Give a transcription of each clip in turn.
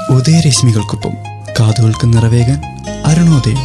ഉദയരശ്മികൾക്കൊപ്പം കാതുകൾക്ക് നിറവേകാൻ അരുണോദയം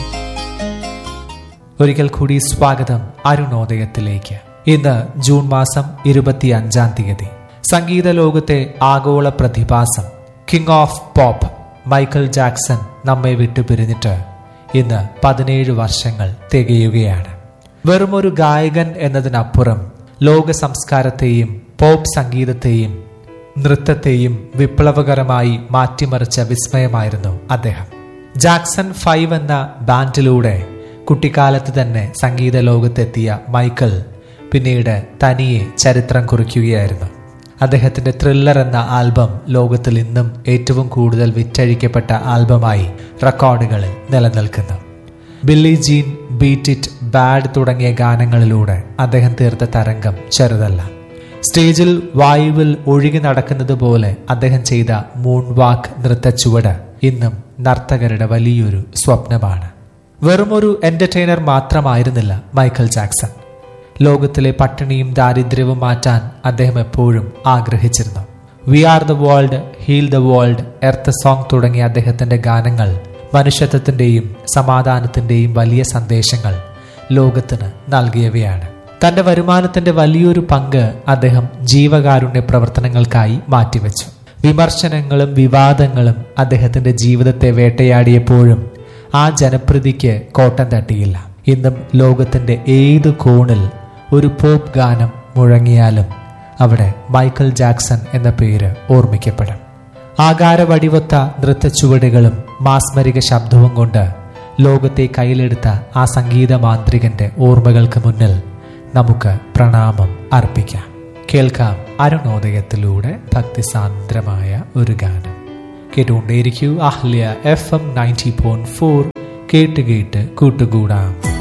ഒരിക്കൽ കൂടി സ്വാഗതം അരുണോദയത്തിലേക്ക് ഇന്ന് ജൂൺ മാസം ഇരുപത്തി അഞ്ചാം തീയതി സംഗീത ലോകത്തെ ആഗോള പ്രതിഭാസം king of pop Michael Jackson നമ്മെ വിട്ടുപിരിഞ്ഞിട്ട് ഇന്ന് പതിനേഴ് വർഷങ്ങൾ തികയുകയാണ് വെറുമൊരു ഗായകൻ എന്നതിനപ്പുറം ലോക സംസ്കാരത്തെയും പോപ്പ് സംഗീതത്തെയും നൃത്തത്തെയും വിപ്ലവകരമായി മാറ്റിമറിച്ച വിസ്മയമായിരുന്നു അദ്ദേഹം ജാക്സൺ ഫൈവ് എന്ന ബാൻഡിലൂടെ കുട്ടിക്കാലത്ത് തന്നെ സംഗീത ലോകത്തെത്തിയ മൈക്കൽ പിന്നീട് തനിയെ ചരിത്രം കുറിക്കുകയായിരുന്നു അദ്ദേഹത്തിന്റെ ത്രില്ലർ എന്ന ആൽബം ലോകത്തിൽ ഇന്നും ഏറ്റവും കൂടുതൽ വിറ്റഴിക്കപ്പെട്ട ആൽബമായി റെക്കോർഡുകളിൽ നിലനിൽക്കുന്നു Billie Jean beat it bad തുടങ്ങിയ ഗാനങ്ങളിലൂടെ അദ്ദേഹം തീർത്ത തരംഗം ചെറുതല്ല സ്റ്റേജിൽ വായുവിൽ ഒഴുകി നടക്കുന്നത് പോലെ അദ്ദേഹം ചെയ്ത മൂൺ വാക്ക് നൃത്തച്ചുവട് ഇന്നും നർത്തകരുടെ വലിയൊരു സ്വപ്നമാണ് വെറുമൊരു എന്റർടൈനർ മാത്രമായിരുന്നില്ല മൈക്കൽ ജാക്സൺ ലോകത്തിലെ പട്ടിണിയും ദാരിദ്ര്യവും മാറ്റാൻ അദ്ദേഹം എപ്പോഴും ആഗ്രഹിച്ചിരുന്നു we are the world heal the world earth song തുടങ്ങിയ അദ്ദേഹത്തിന്റെ ഗാനങ്ങൾ മനുഷ്യത്വത്തിന്റെയും സമാധാനത്തിന്റെയും വലിയ സന്ദേശങ്ങൾ ലോകത്തിന് നൽകിയവയാണ് തന്റെ വരുമാനത്തിന്റെ വലിയൊരു പങ്ക് അദ്ദേഹം ജീവകാരുണ്യ പ്രവർത്തനങ്ങൾക്കായി മാറ്റിവെച്ചു വിമർശനങ്ങളും വിവാദങ്ങളും അദ്ദേഹത്തിന്റെ ജീവിതത്തെ വേട്ടയാടിയപ്പോഴും ആ ജനപ്രീതിക്ക് കോട്ടം തട്ടിയില്ല ഇന്നും ലോകത്തിന്റെ ഏത് കോണിൽ ഒരു പോപ്പ് ഗാനം മുഴങ്ങിയാലും അവിടെ മൈക്കൽ ജാക്സൺ എന്ന പേര് ഓർമ്മിക്കപ്പെടും ആകാരവടിവൊത്ത നൃത്തച്ചുവടുകളും മാസ്മരിക ശബ്ദവും കൊണ്ട് ലോകത്തെ കയ്യിലെടുത്ത ആ സംഗീത മാന്ത്രികന്റെ ഓർമ്മകൾക്ക് മുന്നിൽ നമുക്ക് പ്രണാമം അർപ്പിക്കാം കേൾക്കാം അരുണോദയത്തിലൂടെ ഭക്തിസാന്ദ്രമായ ഒരു ഗാനം കേട്ടുകൊണ്ടേയിരിക്കൂ Ahalya F M ninety point four കേട്ട് കേട്ട് കൂട്ടുകൂടാം